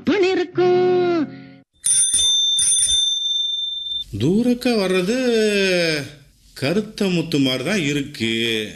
இருக்கும் தூரக்க வர்றது கருத்த முத்து மாதிரி தான் இருக்கு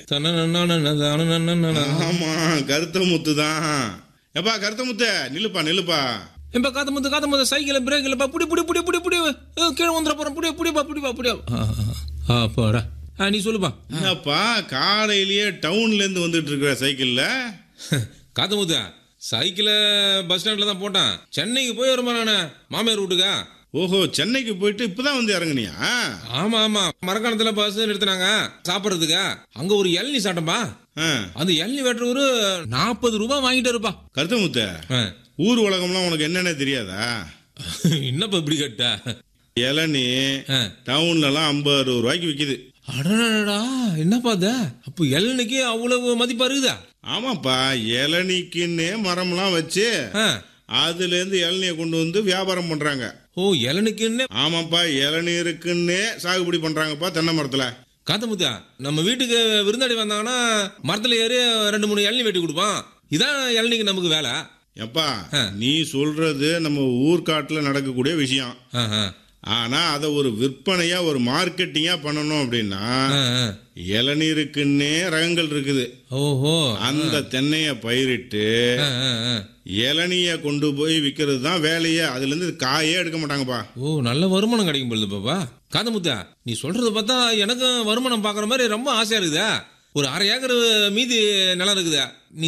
ஆமா கருத்த முத்து தான் எப்பா கருத்த முத்து நில்லுப்பா நில்லுப்பா இப்ப காத்த முத்து காத்த முத்து சைக்கிள் பிரேக் இல்லப்பா புடி புடி புடி புடி புடி ஏ, கீழே வந்துட போறோம் புடி புடிப்பா புடிப்பா புடியா அப்பாடா ஆ நீ சொல்லுப்பா என்னப்பா காலையிலேயே டவுன்ல இருந்து வந்துட்டு இருக்கிற சைக்கிள்ல காத்த முத்து சைக்கிளை பஸ் ஸ்டாண்ட்ல தான் போட்டான் சென்னைக்கு போய் வருமா நானு மாமியார் வீட்டுக்கா ஓஹோ சென்னைக்கு போயிட்டு இப்பதான் வந்து இறங்குனியா ஆமா ஆமா மரக்காணத்துல பஸ் நிறுத்தினாங்க சாப்பிட்றதுக்கா அங்க ஒரு இளநீ சாட்டம்பா ஆ, அந்த இளநீ வெட்டுறவரு நாற்பது ரூபாய் வாங்கிட்டு இருப்பா கருத்த முத்து ஊர் உலகம்லாம் உனக்கு என்னன்னே தெரியாதா என்னப்பா இப்படி கேட்ட இளநீ ஆ. டவுன்லலாம் ஐம்பது அறுபது ரூபாய்க்கு விக்குது அடடா என்னப்பா அது அப்போ இளநிக்கு அவ்வளவு மதிப்பா இருக்குதா ஆமாப்பா இளநீக்குன்னே மரம்லாம் வச்சு ஆ. அதுல இருந்து இளநியை கொண்டு வந்து வியாபாரம் பண்றாங்க ஓ இளநிக்குன்னு ஆமாப்பா இளநீருக்குன்னே சாகுபடி பண்றாங்கப்பா தென்னை மரத்துல காத்தமுத்தா நம்ம வீட்டுக்கு விருந்தாடி வந்தாங்கன்னா மரத்துல ஏறி ரெண்டு மூணு இளநீ வெட்டி கொடுப்பான் இதான் இளநிக்கு நமக்கு வேலை எப்பா நீ சொல்றது நம்ம ஊர்காட்டுல நடக்கக்கூடிய விஷயம் ஆ, ஆ. ஆனா அதை ஒரு விற்பனையா ஒரு மார்க்கெட்டிங்கா பண்ணணும் அப்படின்னா ஆ, ஆ. இளநீருக்குன்னே ரகங்கள் இருக்குது ஓஹோ அந்த தென்னைய பயிரிட்டு ஆ, ஆ, ஆ. இளநிய கொண்டு போய் விற்கிறது தான் வேலையே அதுல இருந்து காயே எடுக்க மாட்டாங்கப்பா ஓ நல்ல வருமானம் கிடைக்கும் பொழுது பாப்பா காதமுத்தா நீ சொல்றத பார்த்தா எனக்கும் வருமானம் பார்க்குற மாதிரி ரொம்ப ஆசையா இருக்குதா ஒரு அரை ஏக்கர் மீதி நிலம் இருக்குதா நீ